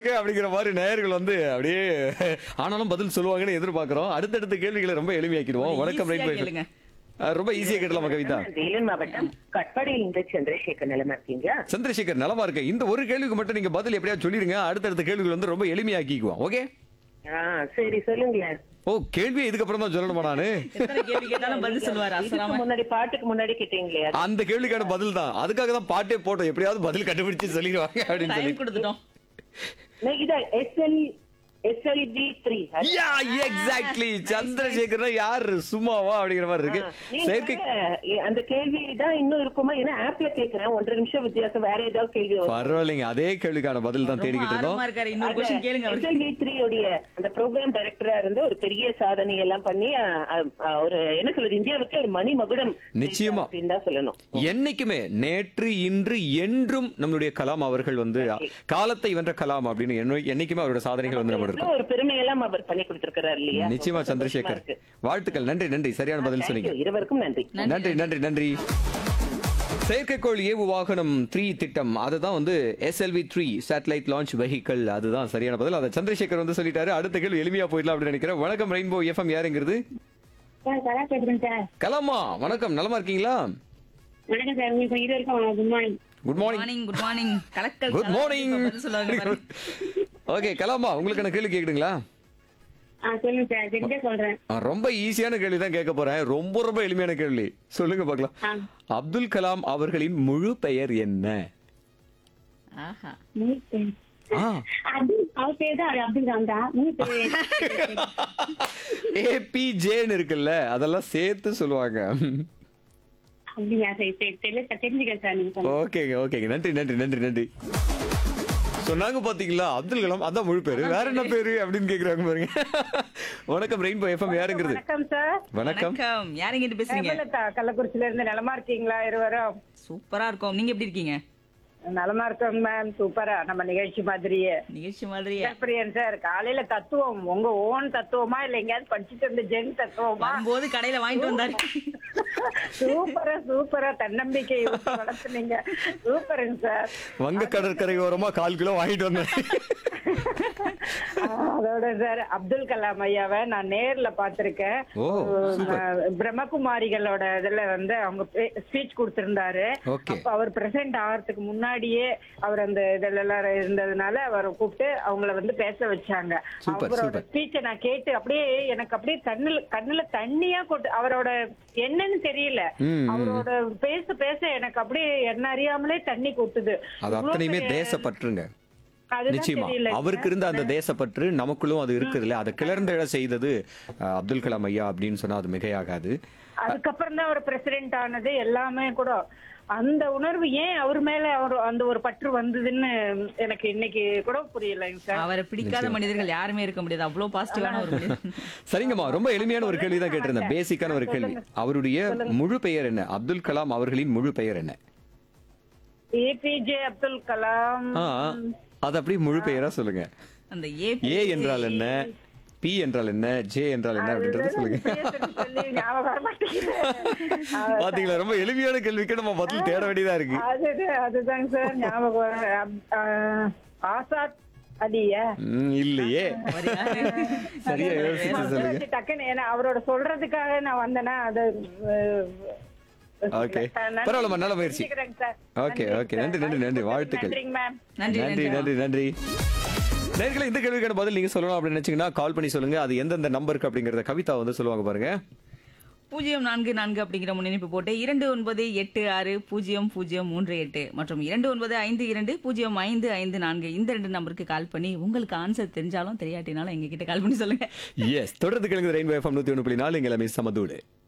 இருக்கு அப்படிங்கிற மாதிரி நேயர்கள் வந்து அப்படியே ஆனாலும் பதில் சொல்லுவாங்கன்னு எதிர்பார்க்கிறோம் அடுத்தடுத்த கேள்விகளை ரொம்ப எளிமையாக்கிடுவோம் வணக்கம் ஈஸியா ரைட் கேளுங்க. ரொம்ப ஈஸியா கேட்டலாமா கவிதா வேலூர் மாவட்டம் கட்பாடியில் இருந்து சந்திரசேகர் நிலமா இருக்கீங்களா சந்திரசேகர் நலமா இருக்கு இந்த ஒரு கேள்விக்கு மட்டும் நீங்க பதில் எப்படியா சொல்லிருங்க அடுத்தடுத்த கேள்விகள் வந்து ரொம்ப எளிமையாக்கிக்குவோம் ஓகே ஆ சரி சொல்லுங்களேன் ஓ கேள்வி இதுக்கப்புறம் தான் சொல்லணுமா நானு எத்தனை கேள்வி கேட்டாலும் பதில் சொல்லுவாரு இதுக்கு அசராம முன்னாடி பாட்டுக்கு முன்னாடி கேட்டீங்களே அது அந்த கேள்விக்கான பதில் தான் அதுக்காக தான் பாட்டே போட்டோம் எப்படியாவது பதில் கண்டுபிடிச்சு சொல்லிடுவாங்க அப்படின்னு சொல்லி டைம் கொடுத்துட்டோம் நான் இதான் SL SLV three yeah exactly Chandrasekhar யாரு சும்மாவா அப்படிங்கிற மாதிரி இருக்கு செயற்கை அந்த கேள்வி தான் இன்னும் இருக்குமா ஏன்னா ஆப்ல கேக்குறேன் ஒன்றரை நிமிஷம் வித்தியாசம் வேற ஏதாவது கேள்வி வரும். பரவாயில்லைங்க அதே கேள்விக்கான பதில் தான் ரொம்ப தேடிக்கிட்டு இருந்தோம் ஆர்வமா இருக்காரு இன்னொரு கொஸ்டின் கேளுங்க அவருக்கு. SLV3 உடைய அந்த ப்ரோக்ராம் டைரக்டரா இருந்து ஒரு பெரிய சாதனை எல்லாம் பண்ணி அ, அ, ஒரு என்ன சொல்றது இந்தியாவுக்கு ஒரு மணி மகுடம் நிச்சயமா. அப்படின்னு தான் சொல்லணும் என்னைக்குமே நேற்று இன்று என்றும் நம்மளுடைய கலாம் அவர்கள் வந்து காலத்தை வென்ற கலாம் அப்படின்னு என்னை- என்னைக்குமே அவரோட சாதனைகள் வந்து நம்ம இருக்கும் எவ்வளவு ஒரு பெருமையெல்லாம் அவர் பண்ணி கொடுத்திருக்கிறார் இல்லையா நிச்சயமா ரொம்ப சந்திரசேகர் சந்தோஷமா இருக்கு. வாழ்த்துக்கள் நன்றி நன்றி சரியான பதில் Thank சொன்னீங்க you. இருவருக்கும் நன்றி நன்றி நன்றி நன்றி செயற்கைக்கோள் ஏவு வாகனம் த்ரீ திட்டம் அதுதான் வந்து SLV three satellite launch vehicle அதுதான் சரியான பதில் அதை சந்திரசேகர் வந்து சொல்லிட்டாரு அடுத்த கேள்வி எளிமையா போயிடலாம் அப்படின்னு நினைக்கிறேன் வணக்கம் ரெயின்போ எஃப்எம் யாருங்கிறது சார் கலா பேசுறேன் சார் கலாமா வணக்கம் நலமா இருக்கீங்களா வணக்கம் சார் உங்களுக்கு இது வரைக்கும் good morning good morning morning good morning கலக்கல் குட் மார்னிங் இப்ப பதில் சொல்லுவாங்க பாருங்க. ஓகே கலாமா உங்களுக்கான கேள்வி கேக்குதுங்களா ஆ சொல்லுங்க சார் தெரிஞ்சே சொல்றேன் ஆ, ரொம்ப ஈஸியான கேள்வி தான் கேட்க போறேன் ரொம்ப ரொம்ப எளிமையான கேள்வி சொல்லுங்க பார்க்கலாம் ஆ. அப்துல் கலாம் அவர்களின் முழு பெயர் என்ன ஆஹா மூணு பேர். ஆ அது அவர் பேர் தான் அப்துல் கலாம் தான் மூணு பேர் ஏபிஜேன்னு இருக்குல்ல அதெல்லாம் சேர்த்து சொல்லுவாங்க அப்படியா சரி சரி தெரியல சார் தெரிஞ்சுக்கிறேன் சார் நீங்க சொன்னது. ஓகேங்க ஓகேங்க நன்றி நன்றி நன்றி நன்றி சொன்னாங்க பாத்தீங்களா அப்துல் கலாம் அதான் முழு பேரு வேற என்ன பேரு அப்படின்னு கேக்குறாங்க பாருங்க வணக்கம் ரெயின்போ எஃப்எம் யாருங்கிறது வணக்கம் சார் வணக்கம் வணக்கம் யாருங்க இருந்து பேசுறீங்க ஹேமலதா கள்ளக்குறிச்சியில இருந்து நலமா இருக்கீங்களா இருவரும் சூப்பரா இருக்கும் நீங்க எப்படி இருக்கீங்க நலமா இருக்கோம் மேம் சூப்பரா நம்ம நிகழ்ச்சி மாதிரியே நிகழ்ச்சி மாதிரியே பிரியன் சார் காலையில தத்துவம் உங்க ஓன் தத்துவமா இல்ல எங்கேயாவது படிச்சுட்டு இருந்த ஜென் தத்துவமா வரும்போது கடையில வாங்கிட்டு வந்தாரு சூப்பரா சூப்பரா தன்னம்பிக்கை ஊட்டி வளர்த்துனீங்க சூப்பருங்க சார் வங்க கடற்கரை ஓரமா கால் கிலோ வாங்கிட்டு வந்தேன் ஆஹ் அதோட சார் அப்துல் கலாம் ஐயாவை நான் நேர்ல பாத்திருக்கேன் ஓ, சூப்பர். பிரம்மகுமாரிகளோட இதுல வந்து அவங்க ஸ்பீச் கொடுத்திருந்தாரு Okay. அப்ப அவர் பிரசன்ட் ஆகிறதுக்கு முன்னாடியே அவர் அந்த இதுல எல்லாம் இருந்ததுனால அவரை கூப்பிட்டு அவங்கள வந்து பேச வச்சாங்க Super, அவரோட super. ஸ்பீச்சை நான் கேட்டு அப்படியே எனக்கு அப்படியே தண்ணில கண்ணுல தண்ணியா கொட்டு அவரோட என்னன்னு தெரியல ம், ம். அவரோட பேச பேச எனக்கு அப்படியே என்ன அறியாமலே தண்ணி கொட்டுது அது இவ்வளவு அத்தனையுமே பெரிய- தேசப்பற்றுங்க அதுதான் நிச்சயமா தெரியல. அவருக்கு இருந்த அந்த தேசப்பற்று நமக்குள்ளும் அது இருக்குதுல்ல அதை கிளர்ந்தெழ செய்தது அஹ், அப்துல் கலாம் ஐயா அப்படின்னு சொன்னா அது மிகையாகாது அதுக்கப்புறம் தான் அவர் பிரசிடென்ட் ஆனது எல்லாமே கூட அந்த உணர்வு ஏன் அவர் மேல அவர் அந்த ஒரு பற்று வந்ததுன்னு எனக்கு இன்னைக்கு கூட புரியலைங்க சார் அவரை பிடிக்காத மனிதர்கள் யாருமே இருக்க முடியாது அவ்வளவு பாசிட்டிவான ஒரு மனிதர் சரிங்கம்மா ரொம்ப எளிமையான ஒரு கேள்வி தான் கேட்டிருந்தேன் பேசிக்கான ஒரு கேள்வி அவருடைய முழு பெயர் என்ன அப்துல் கலாம் அவர்களின் முழு பெயர் என்ன ஏபிஜே அப்துல் கலாம் ஆ அது அப்படியே முழு பெயரா சொல்லுங்க அந்த ஏ ஏ என்றால் என்ன பி என்றால் என்ன ஜே என்றால் என்ன அப்படின்றத சொல்லுங்க பேசுறது சொல்லி ஞாபகம் வர மாட்டேங்குது. பாத்தீங்களா ரொம்ப எளிமையான கேள்விக்கு நம்ம பதில் தேட வேண்டியதா இருக்கு அது அதுதாங்க சார் ஞாபகம் வர- அப்- ஆ, ஆசாத் அலியா ம், இல்லையே சரியா யோசிச்சு சொல்லுங்க டக்குன்னு ஏன்னா அவரோட சொல்றதுக்காக நான் வந்தேன்னா அது Okay. பரவாயில்லம்மா, நல்ல முயற்சி. Okay, okay. நன்றி, நன்றி, நன்றி. வாழ்த்துக்கள். நன்றிங்க மேம் நன்றி நன்றி நன்றி நன்றி நேர்களை இந்த கேள்விக்கான பதில் நீங்க சொல்லணும் அப்படின்னு நினைச்சீங்கன்னா கால் பண்ணி சொல்லுங்க அது எந்தெந்த நம்பருக்கு அப்படிங்கறத கவிதா வந்து சொல்லுவாங்க பாருங்க பூஜ்ஜியம் நான்கு நான்கு அப்படிங்கிற முன்னிணைப்பு போட்டு இரண்டு ஒன்பது எட்டு ஆறு பூஜ்ஜியம் பூஜ்ஜியம் மூன்று எட்டு மற்றும் இரண்டு ஒன்பது ஐந்து இரண்டு பூஜ்ஜியம் ஐந்து ஐந்து நான்கு இந்த ரெண்டு நம்பருக்கு கால் பண்ணி உங்களுக்கு ஆன்சர் தெரிஞ்சாலும் தெரியாட்டினாலும் எங்க கிட்ட கால் பண்ணி சொல்லுங்க எஸ் தொடர்ந்து கிழங்கு ரெயின்போ எஃப்எம் நூத்தி ஒன்று புள்ளி நாலு எங்களை மிஸ் சமதூடு